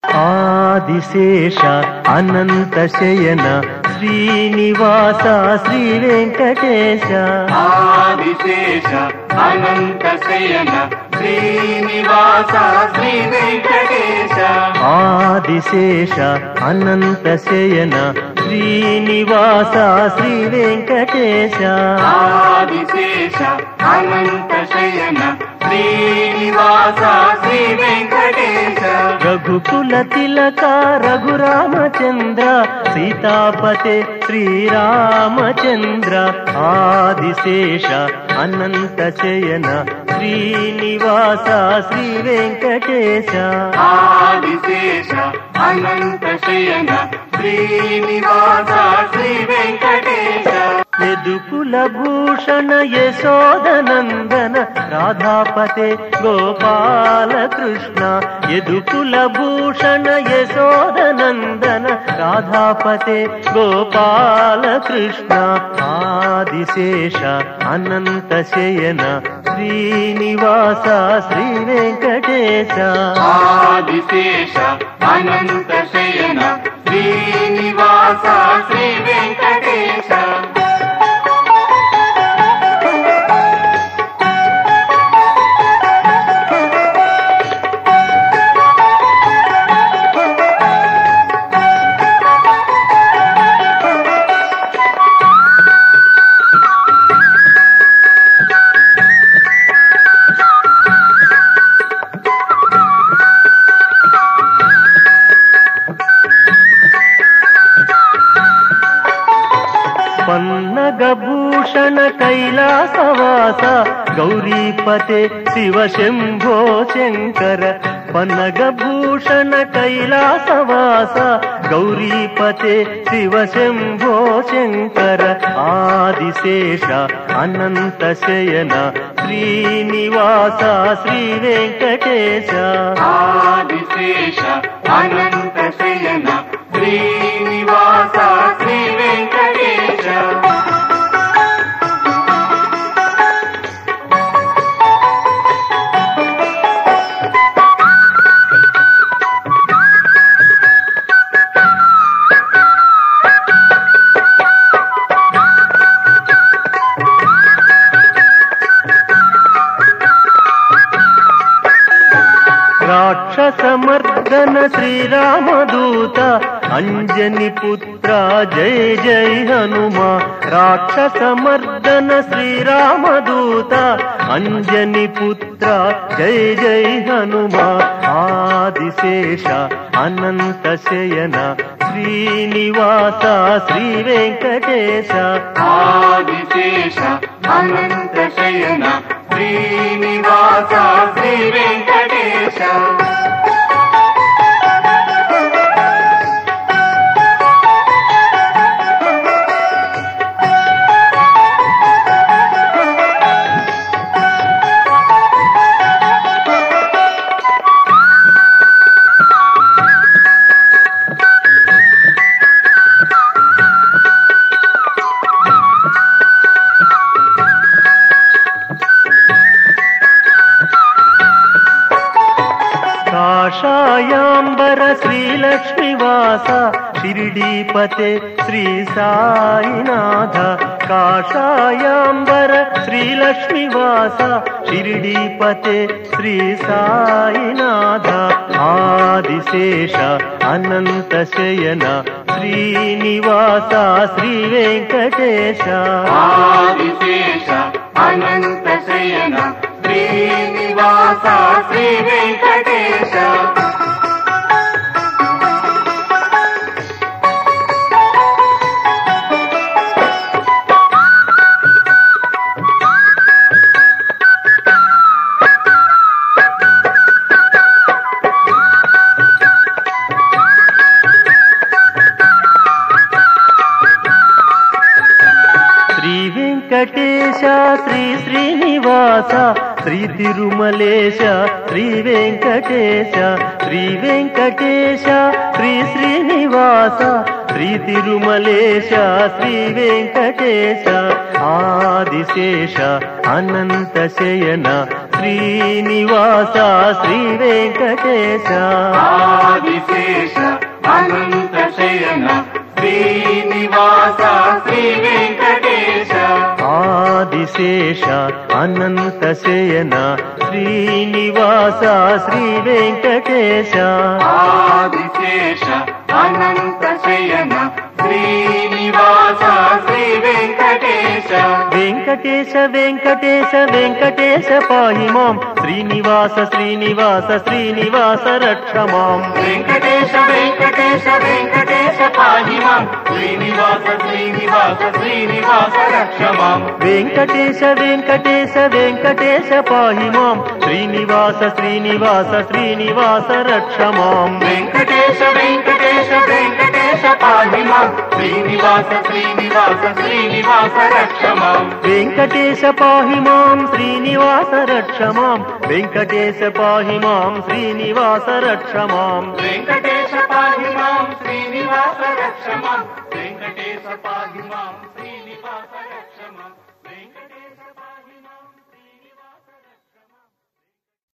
ఆదిశేష అనంత శయన శ్రీనివాస శ్రీ వెంకటేశ ఆదిశేష అనంత శయన శ్రీనివాస శ్రీ వెంకటేశ ఆదిశేష అనంత శయన శ్రీనివాస శ్రీ వెంకటేశ ఆదిశేష అనంత శయన శ్రీనివాస శ్రీ వెంకటేశ రఘుకుల తిలక రఘురామచంద్ర సీతాపతే శ్రీరామచంద్ర ఆదిశేష అనంత శయన శ్రీనివాస శ్రీ వెంకటేశ ఆదిశేష అనంత శయన శ్రీనివాస శ్రీ వెంకటేశ యదుకుల భూషణ యశోదనందన రాధాపతే గోపాల కృష్ణ యదుకుల భూషణ యశోదనందన రాధాపతే గోపాల కృష్ణ ఆదిశేష అనంత శయన శ్రీనివాస శ్రీ వెంకటేశ ఆదిశేష అనంత శయన శ్రీనివాస శ్రీ వెంకటేశ పన్నగభూషణ కైలాసవాస గౌరీపతే శివ శంభో శంకర పన్నగభూషణ కైలాసవాస గౌరీపతే శివ శంభో శంకర ఆదిశేష అనంత శయన శ్రీనివాస శ్రీ వెంకటేశ ఆదిశేష అనంత శయన శ్రీనివాస శ్రీ వెంకటేశ రాక్షసమర్దన శ్రీరామదూత అంజని పుత్ర జయ జయ హనుమా రాక్షసమర్దన శ్రీరామదూత అంజని పుత్ర జయ జయ హనుమా ఆదిశేష అనంత శయన శ్రీనివాస శ్రీ వెంకటేశ ఆదిశేష అనంత శయన శ్రీనివాస శ్రీ వెంకటేశ కాషాయాంబర శ్రీలక్ష్మివాస షిరిడీపతే శ్రీ సాయినాథ కాషాయాంబర శ్రీలక్ష్మివాస షిరిడీపతే శ్రీ సాయినాథ ఆదిశేష అనంత శయన శ్రీనివాస శ్రీ వెంకటేశ ఆదిశేష అనంత శయన శ్రీనివాస శ్రీ వెంకటేశ శ్రీ వెంకటేశ శ్రీ శ్రీనివాస శ్రీ తిరుమలేశ శ్రీ వెంకటేశ శ్రీ వెంకటేశ శ్రీ శ్రీనివాస శ్రీ తిరుమలేశ శ్రీ వెంకటేశ ఆదిశేష అనంత శయన శ్రీనివాస శ్రీ వెంకటేశ ఆదిశేష అనంత శయన శ్రీనివాస శ్రీ వెంకటేశ ఆదిశేష అనంత శయన శ్రీనివాస శ్రీ వెంకటేశ ఆదిశేష అనంత శయన శ్రీనివాస శ్రీ వెంకటేశ వెంకటేశ వెంకటేశ వెంకటేశ పాహి మాం శ్రీనివాస శ్రీనివాస శ్రీనివాస రక్ష మాం వెంకటేశ వెంకటేశ వెంకటేశ పాహి మాం శ్రీనివాస శ్రీనివాస శ్రీనివాస రక్ష మాం వెంకటేశ వెంకటేశ వెంకటేశ పాహి మాం శ్రీనివాస శ్రీనివాస శ్రీనివాస రక్ష మాం వెంకటేశ వెంకటేశ వెంకటేశ పాహి మాం శ్రీనివాస శ్రీనివాస శ్రీనివాస రక్ష మాం వెంకటేశ పాహి మాం శ్రీనివాస రక్ష మాం వెంకటేశ పాహి మాం శ్రీనివాస రక్ష మాం వెంకటేశ పాహి మాం శ్రీనివాస రక్ష మాం వెంకటేశ పాహి మాం